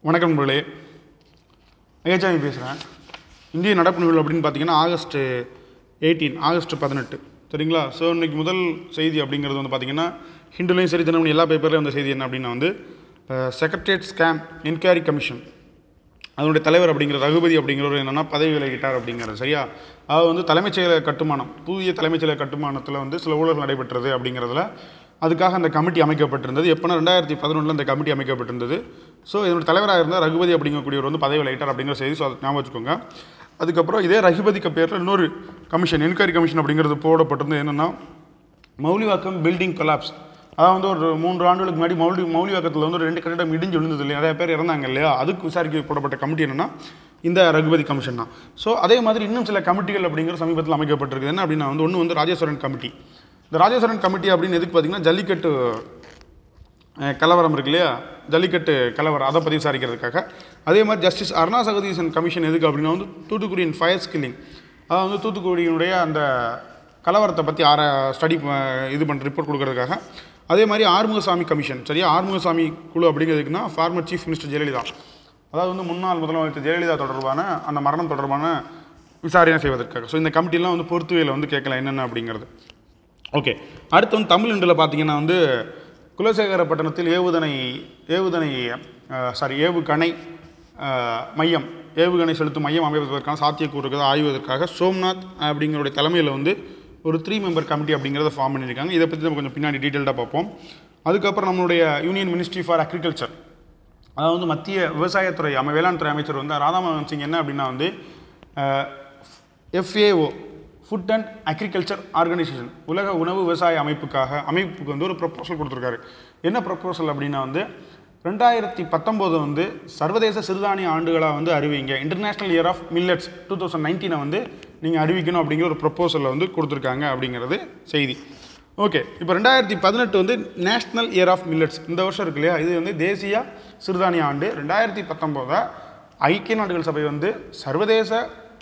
வணக்கம் நண்பர்களே ஐயாச்சாமி பேசுகிறேன் இந்திய நடப்பு நிகழ்வு அப்படின்னு பார்த்தீங்கன்னா ஆகஸ்ட் எயிட்டீன் ஆகஸ்ட் பதினெட்டு சரிங்களா ஸோ இன்னைக்கு முதல் செய்தி அப்படிங்கிறது வந்து பார்த்தீங்கன்னா ஹிந்துலையும் சரி தினமணி எல்லா பேப்பர்லையும் வந்த செய்தி என்ன அப்படின்னா வந்து செக்ரட்டரியேட் ஸ்கேம் என்கொயரி கமிஷன் அதனுடைய தலைவர் அப்படிங்கிற ரகுபதி அப்படிங்கிறவர் என்னென்னா பதவி விலகிட்டார் அப்படிங்கிறது சரியா அது வந்து தலைமைச் செயலக கட்டுமானம் புதிய தலைமைச் செயலக கட்டுமானத்தில் வந்து சில ஊழல் நடைபெற்றது அப்படிங்கிறதுல அதுக்காக அந்த கமிட்டி அமைக்கப்பட்டிருந்தது எப்போனா ரெண்டாயிரத்தி பதினொன்றில் அந்த கமிட்டி அமைக்கப்பட்டிருந்தது ஸோ இதனுடைய தலைவராக இருந்த ரகுபதி அப்படிங்கக்கூடியவர் வந்து பதவி விலகிட்டார் அப்படிங்கிற செய்தி ஸோ அதை ஞாபகம் வச்சுக்கோங்க அதுக்கப்புறம் இதே ரகுபதிக்கு பேரில் இன்னொரு கமிஷன் என்கொயரி கமிஷன் அப்படிங்கிறது போடப்பட்டிருந்தது என்னென்னா மௌலிவாக்கம் பில்டிங் கொலாப்ஸ் அதாவது வந்து ஒரு மூன்று ஆண்டுகளுக்கு முன்னாடி மௌலி மௌலிவாக்கத்தில் வந்து ஒரு ரெண்டு கட்டிடம் இடிஞ்சு விழுந்தது இல்லையா நிறைய பேர் இறந்தாங்க இல்லையா அதுக்கு விசாரிக்க போடப்பட்ட கமிட்டி என்னன்னா இந்த ரகுபதி கமிஷன் தான் ஸோ அதே மாதிரி இன்னும் சில கமிட்டிகள் அப்படிங்கிற சமீபத்தில் அமைக்கப்பட்டிருக்கு என்ன அப்படின்னா வந்து ஒன்று வந்து ராஜேஸ்வரன் கமிட்டி இந்த ராஜேஸ்வரன் கமிட்டி அப்படின்னு எதுக்கு பார்த்தீங்கன்னா ஜல்லிக்கட்டு அஹ், கலவரம் இருக்கு இல்லையா ஜல்லிக்கட்டு கலவரம் அதை பற்றி விசாரிக்கிறதுக்காக அதே மாதிரி ஜஸ்டிஸ் அருணா சகதீசன் கமிஷன் எதுக்கு அப்படின்னா வந்து தூத்துக்குடியின் ஃபயர் ஸ்கில்லிங் அதாவது வந்து தூத்துக்குடியினுடைய அந்த கலவரத்தை பற்றி ஆர ஸ்டடி இது பண்ணுற ரிப்போர்ட் கொடுக்கறதுக்காக அதே மாதிரி ஆறுமுகசாமி கமிஷன் சரியா ஆறுமுகசாமி குழு அப்படிங்கிறதுக்குன்னா ஃபார்மர் சீஃப் மினிஸ்டர் ஜெயலலிதா அதாவது வந்து முன்னாள் முதலமைச்சர் ஜெயலலிதா தொடர்பான அந்த மரணம் தொடர்பான விசாரணை செய்வதற்காக ஸோ இந்த கமிட்டிலாம் வந்து பொறுத்துவையில் வந்து கேட்கலாம் என்னென்ன அப்படிங்கிறது ஓகே அடுத்து வந்து தமிழ் இண்டில் பார்த்தீங்கன்னா வந்து குலசேகரப்பட்டினத்தில் ஏவுதனை ஏவுதனை சாரி ஏவுகணை அஹ், மையம் ஏவுகணை செலுத்தும் மையம் அமைப்பதற்கான சாத்தியக்கூறுகளை ஆய்வதற்காக சோம்நாத் அப்படிங்கிறோடைய தலைமையில் வந்து ஒரு த்ரீ மெம்பர் கமிட்டி அப்படிங்கிறத ஃபார்ம் பண்ணியிருக்காங்க இதை பற்றி நம்ம கொஞ்சம் பின்னாடி டீட்டெயில்டாக பார்ப்போம் அதுக்கப்புறம் நம்மளுடைய யூனியன் மினிஸ்ட்ரி ஃபார் அக்ரிகல்ச்சர் அதாவது வந்து மத்திய விவசாயத்துறை அமை வேளாண் துறை அமைச்சர் வந்து ராதாமோகன் சிங் என்ன அப்படின்னா வந்து FAO food and agriculture organisation உலக உணவு விவசாய அமைப்புக்காக அமைப்புக்கு வந்து ஒரு ப்ரொப்போசல் கொடுத்துருக்காரு என்ன ப்ரொப்போசல் அப்படின்னா வந்து ரெண்டாயிரத்தி பத்தொம்போது வந்து சர்வதேச சிறுதானிய ஆண்டுகளாக வந்து அறிவிங்க international year of millets two thousand நைன்டீனை வந்து நீங்கள் அறிவிக்கணும் அப்படிங்கிற ஒரு ப்ரொப்போசலில் வந்து கொடுத்துருக்காங்க அப்படிங்கிறது செய்தி ஓகே இப்போ ரெண்டாயிரத்தி பதினெட்டு வந்து நேஷ்னல் இயர் ஆஃப் மில்லட்ஸ் இந்த வருஷம் இருக்கு இல்லையா இது வந்து தேசிய சிறுதானிய ஆண்டு ரெண்டாயிரத்தி பத்தொம்போதை ஐக்கிய நாடுகள் சபை வந்து சர்வதேச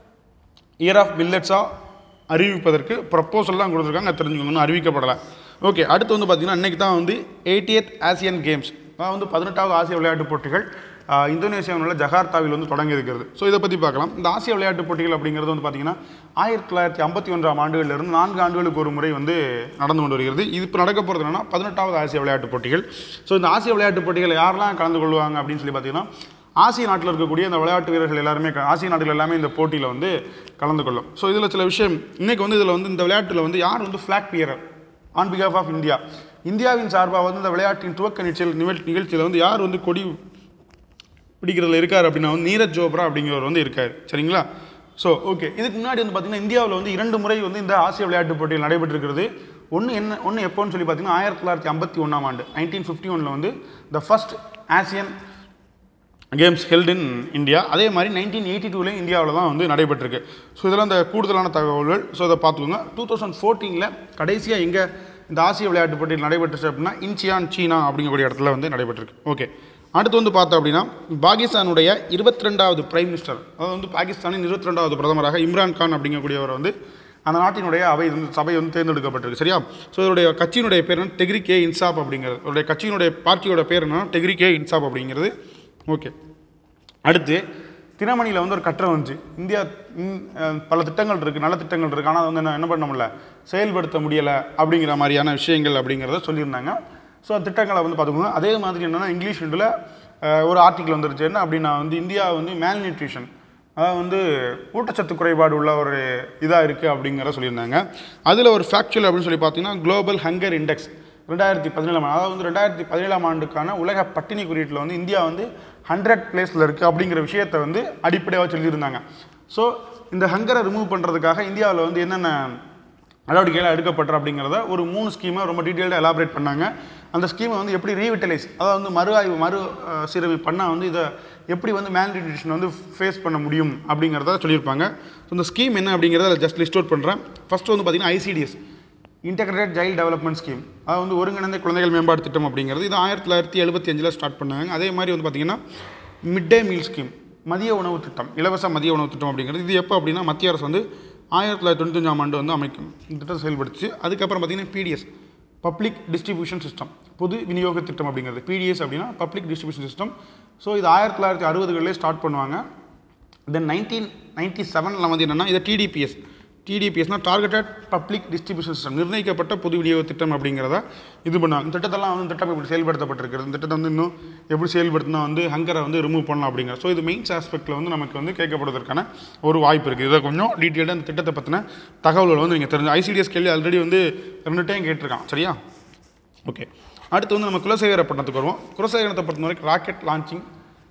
இயர் ஆஃப் மில்லட்ஸாக அறிவிப்பதற்கு ப்ரப்போசல் தான் கொடுத்துருக்காங்க அது தெரிஞ்சுக்கோங்க இன்னும் அறிவிக்கப்படலை ஓகே அடுத்து வந்து பார்த்தீங்கன்னா இன்றைக்கி தான் வந்து 88th ஆசியன் கேம்ஸ் அதான் வந்து பதினெட்டாவது ஆசிய விளையாட்டுப் போட்டிகள் ஆஹ், இந்தோனேசியாவில் உள்ள ஜகார்த்தாவில் வந்து தொடங்கி இருக்கிறது ஸோ இதை பற்றி பார்க்கலாம் இந்த ஆசிய விளையாட்டுப் போட்டிகள் அப்படிங்கிறது வந்து பார்த்தீங்கன்னா ஆயிரத்தி தொள்ளாயிரத்தி ஐம்பத்தி ஒன்றாம் ஆண்டுகளிலிருந்து நான்கு ஆண்டுகளுக்கு ஒரு முறை வந்து நடந்து கொண்டு வருகிறது இது இப்போ நடக்க போகிறது என்னன்னா பதினெட்டாவது ஆசிய விளையாட்டுப் போட்டிகள் ஸோ இந்த ஆசிய விளையாட்டுப் போட்டிகள் யாரெல்லாம் கலந்து கொள்வாங்க அப்படின்னு சொல்லி பார்த்தீங்கன்னா ஆசிய நாட்டில் இருக்கக்கூடிய இந்த விளையாட்டு வீரர்கள் எல்லாருமே க- ஆசிய நாடுகள் எல்லாமே இந்த போட்டியில் வந்து கலந்து கொள்ளும் ஸோ இதில் சில விஷயம் இன்னைக்கு வந்து இதில் வந்து இந்த விளையாட்டில் வந்து யார் வந்து ஃப்ளாக் பியரர் ஆன் பிகாஃப் ஆஃப் இந்தியா இந்தியாவின் சார்பாக வந்து இந்த விளையாட்டின் துவக்க நிகழ்ச்சியில் நிகழ் நிகழ்ச்சியில் வந்து யார் வந்து கொடி பிடிக்கிறதுல இருக்கார் அப்படின்னா வந்து நீரஜ் சோப்ரா அப்படிங்கிறவர் வந்து இருக்கார் சரிங்களா ஸோ ஓகே இதுக்கு முன்னாடி வந்து பார்த்தீங்கன்னா இந்தியாவில் வந்து இரண்டு முறை வந்து இந்த ஆசிய விளையாட்டுப் போட்டியில் நடைபெற்றிருக்கிறது ஒன்று என்ன ஒன்று எப்போன்னு சொல்லி பார்த்தீங்கன்னா ஆயிரத்தி தொள்ளாயிரத்தி ஐம்பத்தி ஒன்றாம் ஆண்டு நைன்டீன் ஃபிஃப்டி ஒனில் வந்து the first Asian Games held in India அதே மாதிரி நைன்டீன் எயிட்டி டூலையும் இந்தியாவில் தான் வந்து நடைபெற்றிருக்கு ஸோ இதெல்லாம் இந்த கூடுதலான தகவல்கள் ஸோ இதை பார்த்துக்கோங்க டூ தௌசண்ட் ஃபோர்டீனில் கடைசியாக எங்கே இந்த ஆசிய விளையாட்டுப் போட்டியில் நடைபெற்றுச்சு அப்படின்னா இன்ச்சியான் சீனா அப்படிங்கக்கூடிய இடத்துல வந்து நடைபெற்றிருக்கு ஓகே அடுத்து வந்து பார்த்தோம் அப்படின்னா பாகிஸ்தானுடைய இருபத்தி ரெண்டாவது பிரைம் மினிஸ்டர் அதாவது வந்து பாகிஸ்தானின் இருபத்தி ரெண்டாவது பிரதமராக இம்ரான் கான் அப்படிங்கக்கூடியவர் வந்து அந்த நாட்டினுடைய அவை வந்து சபை வந்து தேர்ந்தெடுக்கப்பட்டிருக்கு சரியா ஸோ இதோடைய கட்சியினுடைய பேர் என்ன டெக்ரிகே இன்சாப் அப்படிங்கிறது இதோடைய கட்சியினுடைய பார்ட்டியோட பேர் என்ன டெக்ரிகே இன்சாப் அப்படிங்கிறது ஓகே அடுத்து தினமணியில் வந்து ஒரு கட்டுரை வந்துச்சு இந்தியா ம், அஹ், பல திட்டங்கள் இருக்குது நல்ல திட்டங்கள் இருக்குது ஆனால் அதை வந்து என்ன என்ன பண்ண முடியல செயல்படுத்த முடியலை அப்படிங்கிற மாதிரியான விஷயங்கள் அப்படிங்கிறத சொல்லியிருந்தாங்க ஸோ திட்டங்களை வந்து பார்த்துக்கோங்க அதே மாதிரி என்னென்னா இங்கிலீஷ் இண்டில் ஒரு ஆர்டிக்கல் வந்துருச்சு என்ன அப்படின்னா வந்து இந்தியா வந்து மேல் நியூட்ரிஷன் அதாவது வந்து ஊட்டச்சத்து குறைபாடு உள்ள ஒரு இதாக இருக்குது அப்படிங்கிற சொல்லியிருந்தாங்க அதில் ஒரு ஃபேக்சுவல் அப்படின்னு சொல்லி பார்த்தீங்கன்னா குளோபல் ஹங்கர் இண்டெக்ஸ் ரெண்டாயிரத்தி பதினேழாம் ஆண்டு அதாவது வந்து ரெண்டாயிரத்தி பதினேழாம் ஆண்டுக்கான உலக பட்டினி குறியீட்டில் வந்து இந்தியா வந்து ஹண்ட்ரட் பிளேஸில் இருக்குது அப்படிங்கிற விஷயத்தை வந்து அடிப்படையாக சொல்லியிருந்தாங்க ஸோ இந்த ஹங்கரை ரிமூவ் பண்ணுறதுக்காக இந்தியாவில் வந்து என்னென்ன நடவடிக்கைகள் எடுக்கப்பட்ட அப்படிங்கிறத ஒரு மூணு ஸ்கீமை ரொம்ப டீட்டெயில்டாக எலாபரேட் பண்ணாங்க அந்த ஸ்கீமை வந்து எப்படி ரீவிட்டலைஸ் அதாவது வந்து மறு ஆய்வு மறு அஹ், சீரமைப்பு பண்ணால் வந்து இதை எப்படி வந்து மேல்நியூட்ரிஷன் வந்து ஃபேஸ் பண்ண முடியும் அப்படிங்கிறத சொல்லியிருப்பாங்க ஸோ இந்த ஸ்கீம் என்ன அப்படிங்கிறத ஜஸ்ட் லிஸ்ட் அவுட் பண்ணுறேன் ஃபஸ்ட்டு வந்து பார்த்தீங்கன்னா ICDS integrated child development scheme அது வந்து ஒருங்கிணைந்த குழந்தைகள் மேம்பாடு திட்டம் அப்படிங்கிறது இது ஆயிரத்தி தொள்ளாயிரத்தி எழுபத்தி அஞ்சில் ஸ்டார்ட் பண்ணாங்க அதே மாதிரி வந்து பார்த்தீங்கன்னா மிட் டே மீல் ஸ்கீம் மதிய உணவு திட்டம் இலவச மதிய உணவு திட்டம் அப்படிங்கிறது இது எப்போ அப்படின்னா மத்திய அரசு வந்து ஆயிரத்தி தொள்ளாயிரத்தி தொண்ணூத்தஞ்சாம் ஆண்டு வந்து அமைக்கும் இந்த திட்டத்தை செயல்படுத்துச்சு அதுக்கப்புறம் பார்த்தீங்கன்னா பிடிஎஸ் பப்ளிக் டிஸ்ட்ரிபியூஷன் சிஸ்டம் பொது விநியோக திட்டம் அப்படிங்கிறது பிடிஎஸ் அப்படின்னா பப்ளிக் டிஸ்ட்ரிபியூஷன் சிஸ்டம் ஸோ இது ஆயிரத்தி தொள்ளாயிரத்தி அறுபதுகளிலே ஸ்டார்ட் பண்ணுவாங்க தென் நைன்டீன் நைன்டி செவனில் வந்து என்னென்னா இது டிடிபிஎஸ் டிடிபிஎஸ்னால் டார்கெட்டட் பப்ளிக் டிஸ்ட்ரிபியூஷன் சிஸ்டம் நிர்ணயிக்கப்பட்ட பொது விநியோக திட்டம் அப்படிங்கிறத இது பண்ணுவாங்க இந்த திட்டத்தெல்லாம் வந்து திட்டம் இப்படி செயல்படுத்தப்பட்டிருக்கிறது இந்த திட்டத்தை வந்து இன்னும் எப்படி செயல்படுத்தினா வந்து ஹங்கரை வந்து ரிமூவ் பண்ணலாம் அப்படிங்கிற ஸோ இது மெயின்ஸ் ஆஸ்பெக்ட்டில் வந்து நமக்கு வந்து கேட்கப்படுவதற்கான ஒரு வாய்ப்பு இருக்குது இதை கொஞ்சம் டீட்டெயிலாக இந்த திட்டத்தை பற்றின தகவல்கள் வந்து நீங்கள் தெரிஞ்சு ஐசிடிஎஸ் கேள்வி ஆல்ரெடி வந்து ரெண்டு டைம் கேட்டிருக்கான் சரியா ஓகே அடுத்து வந்து நம்ம குலசேகரப்பட்டினத்துக்கு வருவோம் குலசேகரத்தை பொறுத்த வரைக்கும் ராக்கெட் லான்ச்சிங்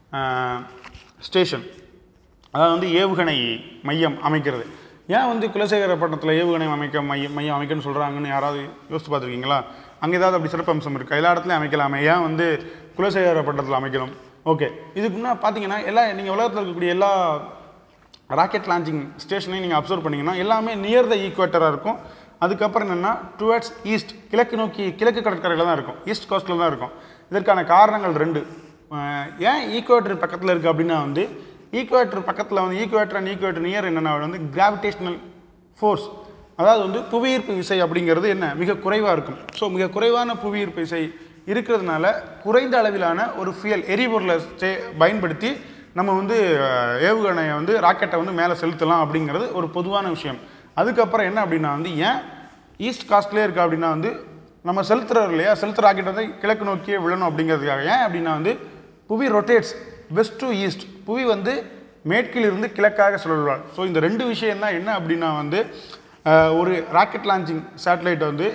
ஸ்டேஷன் அதாவது வந்து ஏவுகணை மையம் அமைக்கிறது ஏன் வந்து குலசேகரப்பட்டினத்தில் ஏவுகணை அமைக்க மையம் மையம் அமைக்கணும்னு சொல்கிறாங்கன்னு யாராவது யோசிச்சு பார்த்துருக்கீங்களா அங்கே ஏதாவது அப்படி சிறப்பம்சம் இருக்குது எல்லா இடத்துலையும் அமைக்கலாமே ஏன் வந்து குலசேகரப்பட்டினத்தில் அமைக்கணும் ஓகே இதுக்கு முன்னே பார்த்தீங்கன்னா எல்லா நீங்கள் உலகத்தில் இருக்கக்கூடிய எல்லா ராக்கெட் லான்ச்சிங் ஸ்டேஷனையும் நீங்கள் அப்சர்வ் பண்ணிங்கன்னா எல்லாமே நியர் த ஈக்குவேட்டராக இருக்கும் அதுக்கப்புறம் என்னென்னா டுவர்ட்ஸ் ஈஸ்ட் கிழக்கு நோக்கி கிழக்கு கடற்கரையில் தான் இருக்கும் ஈஸ்ட் கோஸ்ட்டில் தான் இருக்கும் இதற்கான காரணங்கள் ரெண்டு அஹ் ஏன் ஈக்குவேட்டர் பக்கத்தில் இருக்குது அப்படின்னா வந்து ஈக்குவேட்டர் பக்கத்தில் வந்து ஈக்குவேட்டர் அண்ட் ஈக்குவேட்டர் நியர் என்னென்னா வந்து கிராவிடேஷனல் ஃபோர்ஸ் அதாவது வந்து புவியீர்ப்பு விசை அப்படிங்கிறது என்ன மிக குறைவாக இருக்கும் ஸோ மிக குறைவான புவியீர்ப்பு விசை இருக்கிறதுனால குறைந்த அளவிலான ஒரு ஃபியல் எரிபொருளை சே பயன்படுத்தி நம்ம வந்து அஹ், ஏவுகணையை வந்து ராக்கெட்டை வந்து மேலே செலுத்தலாம் அப்படிங்கிறது ஒரு பொதுவான விஷயம் அதுக்கப்புறம் என்ன அப்படின்னா வந்து ஏன் ஈஸ்ட் காஸ்ட்லேயே இருக்குது அப்படின்னா வந்து நம்ம செலுத்துறோம் இல்லையா செலுத்துற ராக்கெட் வந்து கிழக்கு நோக்கியே விழணும் அப்படிங்கிறதுக்காக ஏன் அப்படின்னா வந்து புவி ரொட்டேட்ஸ் வெஸ்ட் டு ஈஸ்ட் புவி வந்து மேற்கிலிருந்து கிழக்காக சுழல்வாள் ஸோ இந்த ரெண்டு விஷயம் தான் என்ன அப்படின்னா வந்து அஹ், ஒரு ராக்கெட் லான்ச்சிங் சேட்டலைட் வந்து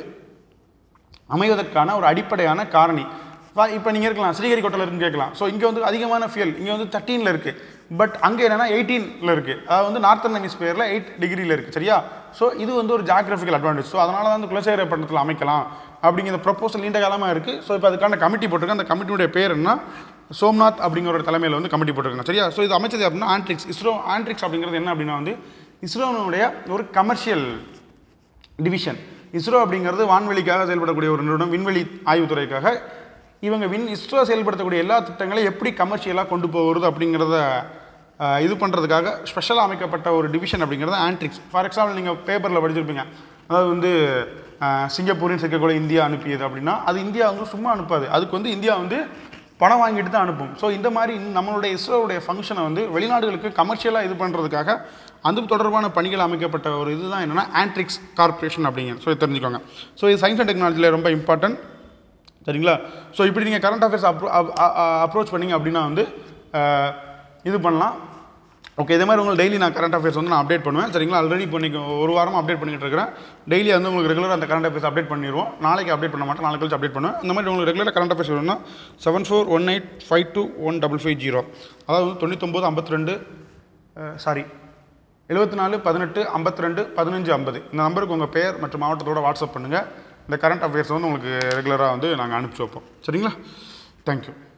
அமைவதற்கான ஒரு அடிப்படையான காரணி இப்போ நீங்கள் இருக்கலாம் ஸ்ரீஹரிகோட்டில் இருக்குன்னு கேட்கலாம் ஸோ இங்கே வந்து அதிகமான ஃபியல் இங்கே வந்து தேர்ட்டீனில் இருக்குது பட் அங்கே என்னென்னா எயிட்டீனில் இருக்குது அதாவது வந்து நார்த்தன் ஹெமிஸ்பியரில் எயிட் டிகிரியில் இருக்குது சரியா ஸோ இது வந்து ஒரு ஜாகிரபிக்கல் அட்வான்டேஜ் ஸோ அதனால தான் வந்து குலசேகரப்பட்டினத்தில் அமைக்கலாம் அப்படிங்கிற ப்ரொப்போசல் நீண்ட காலமாக இருக்குது ஸோ இப்போ அதுக்கான கமிட்டி போட்டிருக்கேன் அந்த கமிட்டியுடைய பேர் என்ன சோம்நாத் அப்படிங்கிற ஒரு தலைமையில் வந்து கமிட்டி போட்டிருக்காங்க சரியா ஸோ இது அமைச்சது அப்படின்னா ஆண்ட்ரிக்ஸ் இஸ்ரோ ஆண்ட்ரிக்ஸ் அப்படிங்கிறது என்ன அப்படின்னா வந்து இஸ்ரோனுடைய ஒரு கமர்ஷியல் டிவிஷன் இஸ்ரோ அப்படிங்கிறது வான்வெளிக்காக செயல்படக்கூடிய ஒரு நிறுவனம் விண்வெளி ஆய்வுத்துறைக்காக இவங்க விண் இஸ்ரோ செயல்படுத்தக்கூடிய எல்லா திட்டங்களையும் எப்படி கமர்ஷியலாக கொண்டு போகிறது அப்படிங்கிறத அஹ், இது பண்ணுறதுக்காக ஸ்பெஷலாக அமைக்கப்பட்ட ஒரு டிவிஷன் அப்படிங்கிறது ஆண்ட்ரிக்ஸ் ஃபார் எக்ஸாம்பிள் நீங்கள் பேப்பரில் படிச்சிருப்பீங்க அதாவது வந்து அஹ், சிங்கப்பூரின் சிங்கக்கூட இந்தியா அனுப்பியது அப்படின்னா அது இந்தியா வந்து சும்மா அனுப்பாது அதுக்கு வந்து இந்தியா வந்து பணம் வாங்கிட்டு தான் அனுப்பும் ஸோ இந்த மாதிரி நம்மளுடைய இஸ்ரோவுடைய ஃபங்க்ஷனை வந்து வெளிநாடுகளுக்கு கமர்ஷியலாக இது பண்ணுறதுக்காக அது தொடர்பான பணிகள் அமைக்கப்பட்ட ஒரு இதுதான் என்னென்னா ஆண்ட்ரிக்ஸ் கார்ப்பரேஷன் அப்படிங்க ஸோ இது தெரிஞ்சுக்கோங்க ஸோ இது சயின்ஸ் அண்ட் டெக்னாலஜியில் ரொம்ப இம்பார்ட்டன்ட் சரிங்களா ஸோ இப்படி நீங்கள் கரண்ட் அஃபேர்ஸ் அப்ரோ அப்ரோச் பண்ணீங்க அப்படின்னா வந்து அஹ், இது பண்ணலாம் ஓகே இதே மாதிரி உங்களுக்கு டெய்லி நான் கரண்ட் அஃபேர்ஸ் வந்து நான் அப்டேட் பண்ணுவேன் சரிங்களா ஆல்ரெடி இப்போ இன்னைக்கு ஒரு வாரமாக அப்டேட் பண்ணிட்டு இருக்கிறேன் டெய்லி வந்து உங்களுக்கு ரெகுலராக அந்த கரண்ட் அஃபேர்ஸ் அப்டேட் பண்ணிடுவோம் நாளைக்கு அப்டேட் பண்ண மாட்டேன் நாளைக்கு கழிச்சு அப்டேட் பண்ணுவேன் இந்த மாதிரி உங்களுக்கு ரெகுலராக கரண்ட் அஃபேர்ஸ் வேணும்னா seven four one eight five two one double five zero அதாவது தொண்ணூத்தொம்பது ஐம்பத்தி ரெண்டு சாரி எழுபத்தி நாலு பதினெட்டு ஐம்பத்தி ரெண்டு பதினஞ்சு ஐம்பது இந்த நம்பருக்கு உங்கள் பெயர் மற்றும் மாவட்டத்தோட வாட்ஸ்அப் பண்ணுங்கள் இந்த கரண்ட் அஃபேர்ஸ் வந்து உங்களுக்கு ரெகுலராக வந்து நாங்கள் அனுப்பிச்சி வைப்போம் சரிங்களா தேங்க்யூ